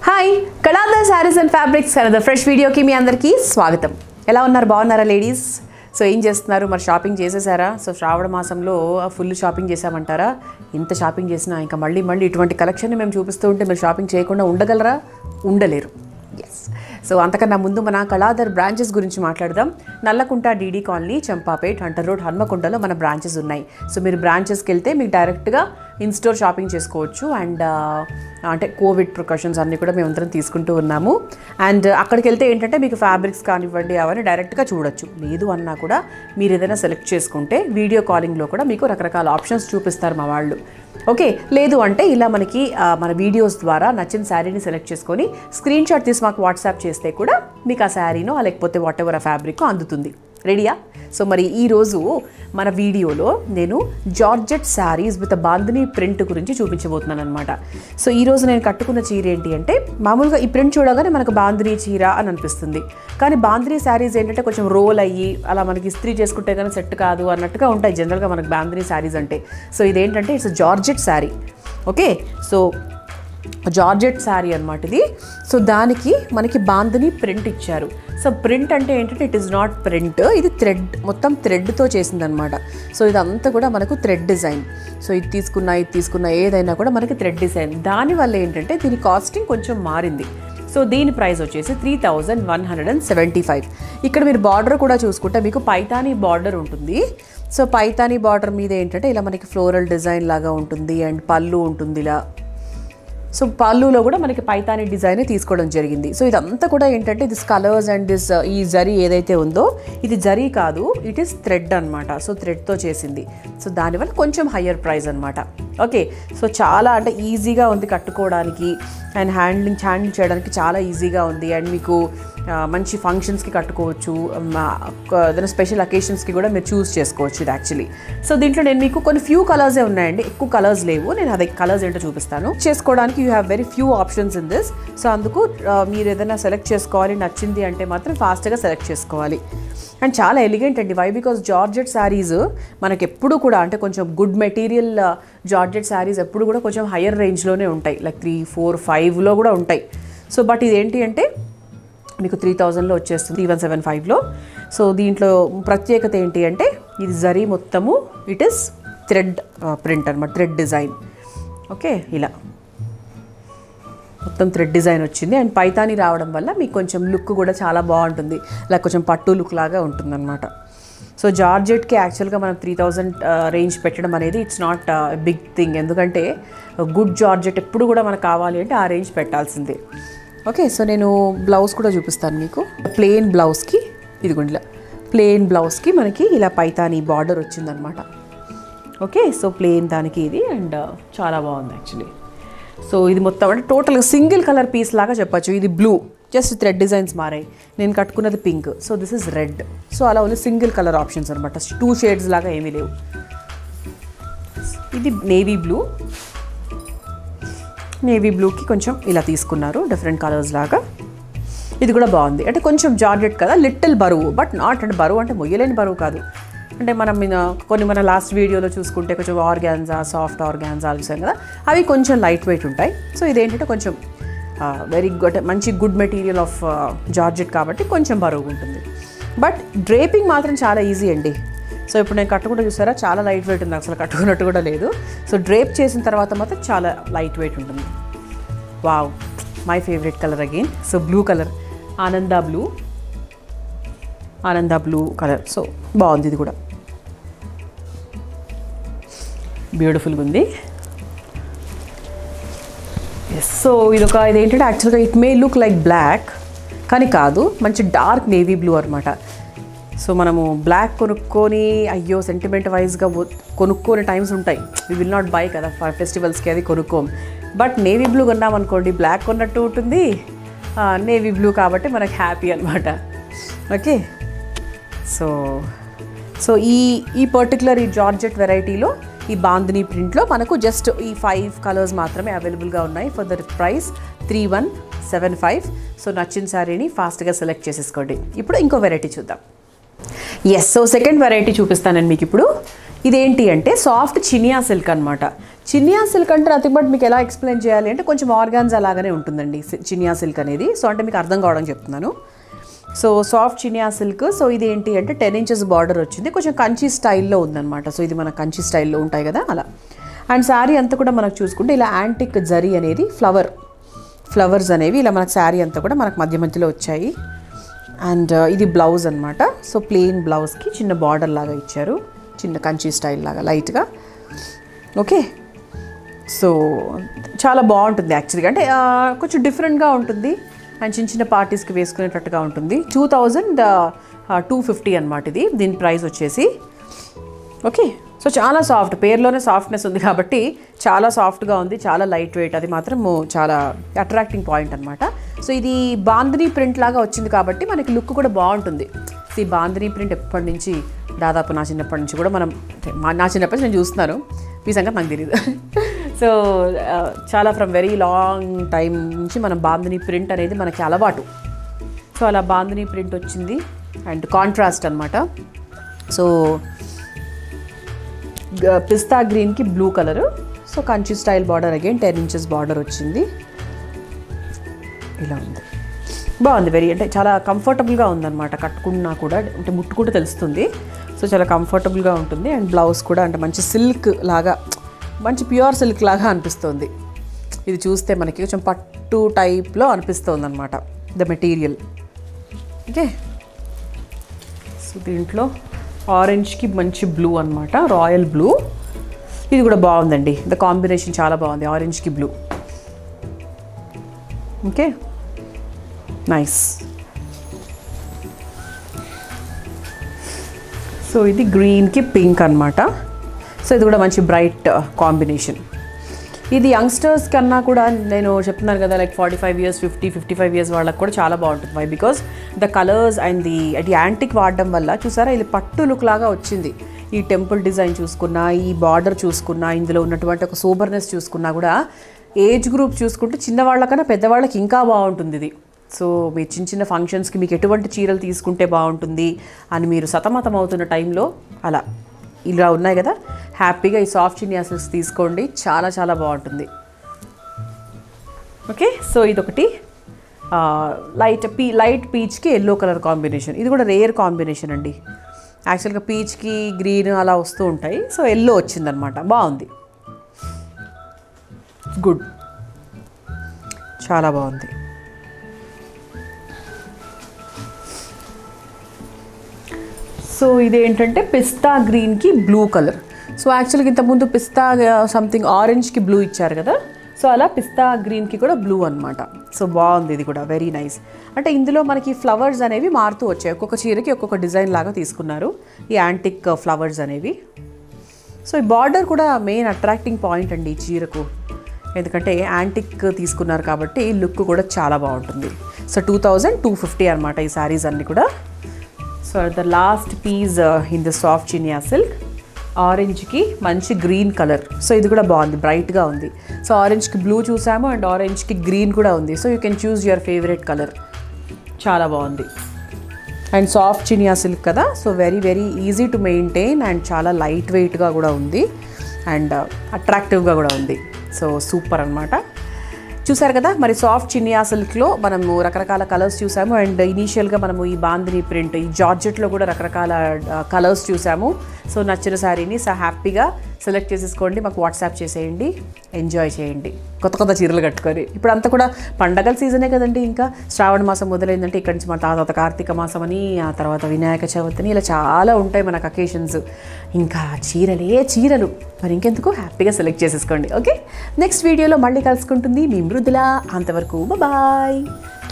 hi Kaladhar saris and fabrics అనద fresh వీడియోకి మీ అందరికీ స్వాగతం ఎలా ఉన్నారు బాగున్నారా లేడీస్ సో ఏం చేస్తున్నారు మరి షాపింగ్ చేసేసారా సో శ్రావణ మాసంలో ఫుల్ షాపింగ్ చేసామంటారా ఇంత షాపింగ్ చేసినా ఇంకా మళ్ళీ మళ్ళీ ఇటువంటి కలెక్షన్ని మేము చూపిస్తూ ఉంటే మీరు షాపింగ్ చేయకుండా ఉండగలరా ఉండలేరు ఎస్ సో అంతకన్నా ముందు మన కళాధర్ బ్రాంచెస్ గురించి మాట్లాడదాం Nallakunta DD colony Champapet hunter road హన్మకొండలో మన బ్రాంచెస్ ఉన్నాయి సో మీరు బ్రాంచెస్కి వెళ్తే మీకు డైరెక్ట్గా ఇన్ స్టోర్ షాపింగ్ చేసుకోవచ్చు అండ్ అంటే కోవిడ్ ప్రికాషన్స్ అన్నీ కూడా మేము అందరం తీసుకుంటూ ఉన్నాము అండ్ అక్కడికి వెళ్తే ఏంటంటే మీకు ఫ్యాబ్రిక్స్ కానివ్వండి అవన్నీ డైరెక్ట్గా చూడొచ్చు లేదు అన్నా కూడా మీరు ఏదైనా సెలెక్ట్ చేసుకుంటే వీడియో కాలింగ్లో కూడా మీకు రకరకాల ఆప్షన్స్ చూపిస్తారు మా వాళ్ళు ఓకే లేదు అంటే ఇలా మనకి ఆ, మన వీడియోస్ ద్వారా నచ్చిన శారీని సెలెక్ట్ చేసుకొని స్క్రీన్ షాట్ తీసి మాకు వాట్సాప్ చేస్తే కూడా మీకు ఆ శారీనో లేకపోతే వాట్ ఎవర్ ఆ ఫ్యాబ్రిక్ అందుతుంది రెడీయా సో మరి ఈరోజు మన వీడియోలో నేను georgette saris with bandhani print గురించి చూపించబోతున్నాను అనమాట సో ఈరోజు నేను కట్టుకున్న చీర ఏంటి అంటే మామూలుగా ఈ ప్రింట్ చూడగానే మనకు బాందిని చీర అని అనిపిస్తుంది కానీ బాందిని శారీస్ ఏంటంటే కొంచెం రోల్ అయ్యి అలా మనకి ఇస్త్రీ చేసుకుంటే కానీ సెట్ కాదు అన్నట్టుగా ఉంటాయి జనరల్గా మనకు బాందిని శారీస్ అంటే సో ఇదేంటంటే it's georgette sari okay so georgette sari అనమాట ఇది సో దానికి మనకి బాందని ప్రింట్ ఇచ్చారు సో ప్రింట్ అంటే ఏంటంటే ఇట్ ఈస్ నాట్ ప్రింట్ ఇది థ్రెడ్ మొత్తం థ్రెడ్తో చేసిందనమాట సో ఇదంతా కూడా మనకు థ్రెడ్ డిజైన్ సో ఇది తీసుకున్న ఇది తీసుకున్న ఏదైనా కూడా మనకి థ్రెడ్ డిజైన్ దానివల్ల ఏంటంటే దీని కాస్టింగ్ కొంచెం మారింది సో దీని ప్రైస్ వచ్చేసి three thousand one hundred and seventy five ఇక్కడ మీరు బార్డర్ కూడా చూసుకుంటే మీకు పైతానీ బార్డర్ ఉంటుంది సో పైతానీ బార్డర్ మీద ఏంటంటే ఇలా మనకి ఫ్లోరల్ డిజైన్ లాగా ఉంటుంది అండ్ పళ్ళు ఉంటుంది ఇలా సో పళ్ళులో కూడా మనకి పైతాని డిజైన్ తీసుకోవడం జరిగింది సో ఇదంతా కూడా ఏంటంటే దిస్ కలర్స్ అండ్ దిస్ ఈ జరీ ఏదైతే ఉందో ఇది జరీ కాదు ఇట్ ఈస్ థ్రెడ్ అనమాట సో థ్రెడ్తో చేసింది సో దానివల్ల కొంచెం హయ్యర్ ప్రైస్ అనమాట ఓకే సో చాలా అంటే ఈజీగా ఉంది కట్టుకోవడానికి అండ్ హ్యాండ్లింగ్ హ్యాండిల్ చేయడానికి చాలా ఈజీగా ఉంది అండ్ మీకు ఆ, మంచి ఫంక్షన్స్కి కట్టుకోవచ్చు మా, ఒక ఏదైనా స్పెషల్ అకేషన్స్కి కూడా మీరు చూస్ చేసుకోవచ్చు ఇది యాక్చువల్లీ సో దీంట్లో నేను మీకు కొన్ని ఫ్యూ కలర్సే ఉన్నాయండి ఎక్కువ కలర్స్ లేవు నేను అదే కలర్స్ ఏంటో చూపిస్తాను చేసుకోవడానికి you have very few options in this so అందుకు ఆ, మీరు ఏదైనా సెలెక్ట్ చేసుకోవాలి నచ్చింది అంటే మాత్రం ఫాస్ట్గా సెలెక్ట్ చేసుకోవాలి అండ్ చాలా ఎలిగెంట్ అండి వై బికాస్ జార్జెట్ శారీస్ మనకి ఎప్పుడు కూడా అంటే కొంచెం గుడ్ మెటీరియల్ జార్జెట్ శారీస్ ఎప్పుడు కూడా కొంచెం హయ్యర్ రేంజ్లోనే ఉంటాయి లైక్ త్రీ ఫోర్ ఫైవ్లో కూడా ఉంటాయి సో బట్ ఇదేంటి అంటే మీకు త్రీ థౌజండ్లో వచ్చేస్తుంది త్రీ వన్ సెవెన్ ఫైవ్లో సో దీంట్లో ప్రత్యేకత ఏంటి అంటే ఇది జరీ మొత్తము ఇట్ ఇస్ థ్రెడ్ ప్రింట్ అనమాట థ్రెడ్ డిజైన్ ఓకే ఇలా మొత్తం థ్రెడ్ డిజైన్ వచ్చింది అండ్ పైతాని రావడం వల్ల మీకు కొంచెం లుక్ కూడా చాలా బాగుంటుంది ఇలా కొంచెం పట్టు లుక్ లాగా ఉంటుందన్నమాట సో జార్జెట్కి యాక్చువల్గా మనం త్రీ థౌజండ్ రేంజ్ పెట్టడం అనేది ఇట్స్ నాట్ బిగ్ థింగ్ ఎందుకంటే గుడ్ జార్జెట్ ఎప్పుడు కూడా మనకు కావాలి అంటే ఆ రేంజ్ పెట్టాల్సిందే ఓకే సో నేను బ్లౌజ్ కూడా చూపిస్తాను మీకు ప్లెయిన్ బ్లౌజ్కి ఇదిగోండి ఇలా ప్లెయిన్ బ్లౌజ్కి మనకి ఇలా పైతాని బార్డర్ వచ్చిందనమాట ఓకే సో ప్లెయిన్ దానికి ఇది అండ్ చాలా బాగుంది యాక్చువల్లీ సో ఇది మొత్తం అంటే టోటల్గా సింగిల్ కలర్ పీస్ లాగా చెప్పచ్చు ఇది బ్లూ జస్ట్ థ్రెడ్ డిజైన్స్ మారాయి నేను కట్టుకున్నది pink so this is red so అలా ఓన్లీ సింగిల్ కలర్ ఆప్షన్స్ అనమాట టూ షేడ్స్ లాగా ఏమీ లేవు ఇది నేవీ బ్లూ నేవీ బ్లూకి కొంచెం ఇలా తీసుకున్నారు డిఫరెంట్ కలర్స్ లాగా ఇది కూడా బాగుంది అంటే కొంచెం జార్జెట్ కదా లిటిల్ బరువు బట్ నాట్ అంటే బరువు అంటే మొయ్యలేని బరువు కాదు అంటే మనం మన కొన్ని మన లాస్ట్ వీడియోలో చూసుకుంటే కొంచెం ఆర్గాన్జా సాఫ్ట్ ఆర్గాన్జా చూసాం కదా అవి కొంచెం లైట్ వెయిట్ ఉంటాయి సో ఇదేంటంటే కొంచెం వెరీ గుడ్ మంచి గుడ్ మెటీరియల్ ఆఫ్ జార్జెట్ కాబట్టి కొంచెం బరువు ఉంటుంది బట్ డ్రేపింగ్ మాత్రం చాలా ఈజీ అండి సో ఇప్పుడు నేను కట్టుకుంటే చూసారా చాలా లైట్ వెయిట్ ఉంది అసలు కట్టుకున్నట్టు కూడా లేదు సో డ్రేప్ చేసిన తర్వాత మాత్రం చాలా లైట్ వెయిట్ ఉంటుంది wow my favourite colour again so blue colour ఆనంద బ్లూ ఆనంద బ్లూ కలర్ సో బాగుంది ఇది కూడా బ్యూటిఫుల్గా ఉంది ఎస్ సో ఇదొక ఇదేంటంటే యాక్చువల్గా it may look like black కానీ కాదు మంచి డార్క్ నేవీ బ్లూ అనమాట సో మనము బ్లాక్ కొనుక్కొని అయ్యో సెంటిమెంట్ వైజ్గా కొనుక్కోని టైమ్స్ ఉంటాయి వి విల్ నాట్ బై కదా ఫెస్టివల్స్కి అది కొనుక్కోం బట్ నేవీ బ్లూ కొన్నాం అనుకోండి బ్లాక్ కొన్నట్టు ఉంటుంది నేవీ బ్లూ కాబట్టి మనకు హ్యాపీ అనమాట ఓకే సో సో ఈ ఈ పర్టికులర్ ఈ జార్జెట్ వెరైటీలో ఈ బాందిని ప్రింట్లో మనకు జస్ట్ ఈ ఫైవ్ కలర్స్ మాత్రమే అవైలబుల్గా ఉన్నాయి for the price three one seven five so నచ్చిన శారీని ఫాస్ట్గా సెలెక్ట్ చేసేసుకోండి ఇప్పుడు ఇంకో వెరైటీ చూద్దాం ఎస్ సో సెకండ్ వెరైటీ చూపిస్తాను నేను మీకు ఇప్పుడు ఇదేంటి అంటే సాఫ్ట్ చినియా సిల్క్ అనమాట చినియా సిల్క్ అంటే నథింగ్ బట్ మీకు ఎలా ఎక్స్ప్లెయిన్ చేయాలి అంటే కొంచెం ఆర్గాన్స్ అలాగానే ఉంటుందండి సి- చినియా సిల్క్ అనేది సో అంటే మీకు అర్థం కావడం చెప్తున్నాను so soft Chiniya silk so ఇది ఏంటి అంటే టెన్ ఇంచెస్ బార్డర్ వచ్చింది కొంచెం కంచి స్టైల్లో ఉందన్నమాట సో ఇది మన కంచి స్టైల్లో ఉంటాయి కదా అలా అండ్ శారీ అంతా కూడా మనకు చూసుకుంటే ఇలా యాంటిక్ జరీ అనేది ఫ్లవర్ ఫ్లవర్స్ అనేవి ఇలా మనకు శారీ అంతా కూడా మనకు మధ్య మధ్యలో వచ్చాయి అండ్ ఇది బ్లౌజ్ అనమాట సో ప్లెయిన్ బ్లౌజ్కి చిన్న బార్డర్ లాగా ఇచ్చారు చిన్న కంచి స్టైల్ లాగా లైట్గా ఓకే సో చాలా బాగుంటుంది యాక్చువల్గా అంటే ఆ, కొంచెం డిఫరెంట్గా ఉంటుంది అండ్ చిన్న చిన్న పార్టీస్కి వేసుకునేటట్టుగా ఉంటుంది టూ థౌజండ్ టూ ఫిఫ్టీ అనమాట ఇది దీని ప్రైస్ వచ్చేసి ఓకే సో చాలా సాఫ్ట్ పేరులోనే సాఫ్ట్నెస్ ఉంది కాబట్టి చాలా సాఫ్ట్గా ఉంది చాలా లైట్ వెయిట్ అది మాత్రం చాలా అట్రాక్టింగ్ పాయింట్ అనమాట సో ఇది బాందినీ ప్రింట్ లాగా వచ్చింది కాబట్టి మనకి లుక్ కూడా బాగుంటుంది సో ఈ బాందినీ ప్రింట్ ఎప్పటి నుంచి దాదాపు నా చిన్నప్పటి నుంచి కూడా మనం అంటే మా- నా చిన్నప్పటి నుంచి నేను చూస్తున్నాను మీ సంగతి నాకు తెలియదు సో ఆ, చాలా ఫ్రమ్ వెరీ లాంగ్ టైం నుంచి మనం బాందినీ ప్రింట్ అనేది మనకి అలవాటు సో అలా బాందినీ ప్రింట్ వచ్చింది అండ్ కాంట్రాస్ట్ అనమాట సో గ- పిస్తా గ్రీన్కి blue colour so Kanchi style border again ten inches border వచ్చింది ఇలా ఉంది బాగుంది వెరీ అంటే చాలా కంఫర్టబుల్గా ఉందన్నమాట కట్టుకున్నా కూడా అంటే ముట్టుకుంటే తెలుస్తుంది సో చాలా కంఫర్టబుల్గా ఉంటుంది అండ్ బ్లౌజ్ కూడా అంటే మంచి సిల్క్ లాగా మంచి ప్యూర్ సిల్క్ లాగా అనిపిస్తుంది ఇది చూస్తే మనకి కొంచెం పట్టు టైప్లో అనిపిస్తుంది అనమాట ద మెటీరియల్ ఓకే సో దీంట్లో ఆరెంజ్కి మంచి బ్లూ అనమాట రాయల్ బ్లూ ఇది కూడా బాగుందండి ద కాంబినేషన్ చాలా బాగుంది ఆరెంజ్కి బ్లూ ఓకే నైస్ సో ఇది గ్రీన్కి పింక్ అనమాట సో ఇది కూడా మంచి బ్రైట్ కాంబినేషన్ ఇది యంగ్స్టర్స్ కన్నా కూడా నేను చెప్తున్నాను కదా like forty five years fifty fifty five years వాళ్ళకి కూడా చాలా బాగుంటుంది why because the colours and the అది యాంటిక్ వాడడం వల్ల చూసారా ఇది పట్టు లుక్ లాగా వచ్చింది ఈ టెంపుల్ డిజైన్ చూసుకున్నా ఈ బార్డర్ చూసుకున్నా ఇందులో ఉన్నటువంటి ఒక సూపర్నెస్ చూసుకున్నా కూడా ఏజ్ గ్రూప్ చూసుకుంటే చిన్నవాళ్ళకన్నా పెద్దవాళ్ళకి ఇంకా బాగుంటుంది ఇది సో మీరు చిన్న చిన్న ఫంక్షన్స్కి మీకు ఎటువంటి చీరలు తీసుకుంటే బాగుంటుంది అని మీరు సతమతం అవుతున్న టైంలో అలా ఇలా ఉన్నాయి కదా హ్యాపీగా ఈ సాఫ్ట్ చినియాసల్స్ తీసుకోండి చాలా చాలా బాగుంటుంది ఓకే సో ఇదొకటి ఆ, లైట్ పీ లైట్ పీచ్కి ఎల్లో కలర్ కాంబినేషన్ ఇది కూడా రేర్ కాంబినేషన్ అండి యాక్చువల్గా పీచ్కి గ్రీన్ అలా వస్తూ ఉంటాయి సో ఎల్లో వచ్చిందనమాట బాగుంది గుడ్ చాలా బాగుంది సో ఇదేంటంటే పిస్తా గ్రీన్కి బ్లూ కలర్ సో యాక్చువల్గా ఇంతకుముందు పిస్తా సంథింగ్ ఆరెంజ్కి బ్లూ ఇచ్చారు కదా సో అలా పిస్తా గ్రీన్కి కూడా బ్లూ అనమాట సో బాగుంది ఇది కూడా వెరీ నైస్ అంటే ఇందులో మనకి ఫ్లవర్స్ అనేవి మారుతూ వచ్చాయి ఒక్కొక్క చీరకి ఒక్కొక్క డిజైన్ లాగా తీసుకున్నారు ఈ యాంటిక్ ఫ్లవర్స్ అనేవి సో ఈ బార్డర్ కూడా మెయిన్ అట్రాక్టింగ్ పాయింట్ అండి ఈ చీరకు ఎందుకంటే యాంటిక్ తీసుకున్నారు కాబట్టి లుక్ కూడా చాలా బాగుంటుంది so two thousand two fifty అనమాట ఈ శారీస్ అన్నీ కూడా so the last piece in the soft Chiniya silk ఆరెంజ్కి మంచి గ్రీన్ కలర్ సో ఇది కూడా బాగుంది బ్రైట్గా ఉంది సో ఆరెంజ్కి బ్లూ చూసాము అండ్ ఆరెంజ్కి గ్రీన్ కూడా ఉంది so you can choose your favourite colour చాలా బాగుంది అండ్ సాఫ్ట్ చినియా సిల్క్ కదా so very very easy to maintain and చాలా లైట్ వెయిట్గా కూడా ఉంది అండ్ అట్రాక్టివ్గా కూడా ఉంది సో సూపర్ అనమాట చూసారు కదా మరి సాఫ్ట్ చినియా సిల్క్లో మనము రకరకాల కలర్స్ చూసాము అండ్ ఇనీషియల్గా మనము ఈ బాందిని ప్రింట్ ఈ జార్జెట్లో కూడా రకరకాల కలర్స్ చూసాము సో నచ్చిన శారీని సో హ్యాపీగా సెలెక్ట్ చేసేసుకోండి మాకు వాట్సాప్ చేసేయండి ఎంజాయ్ చేయండి కొత్త కొత్త చీరలు కట్టుకొని ఇప్పుడు అంతా కూడా పండగల సీజనే కదండి ఇంకా శ్రావణ మాసం మొదలైందంటే ఇక్కడి నుంచి మన తర్వాత కార్తీక మాసం అని ఆ తర్వాత వినాయక చవితి అని ఇలా చాలా ఉంటాయి మనకు అకేషన్స్ ఇంకా చీరలే చీరలు మరి ఇంకెందుకు హ్యాపీగా సెలెక్ట్ చేసేసుకోండి ఓకే నెక్స్ట్ వీడియోలో మళ్ళీ కలుసుకుంటుంది మీ మృదుల అంతవరకు బాయ్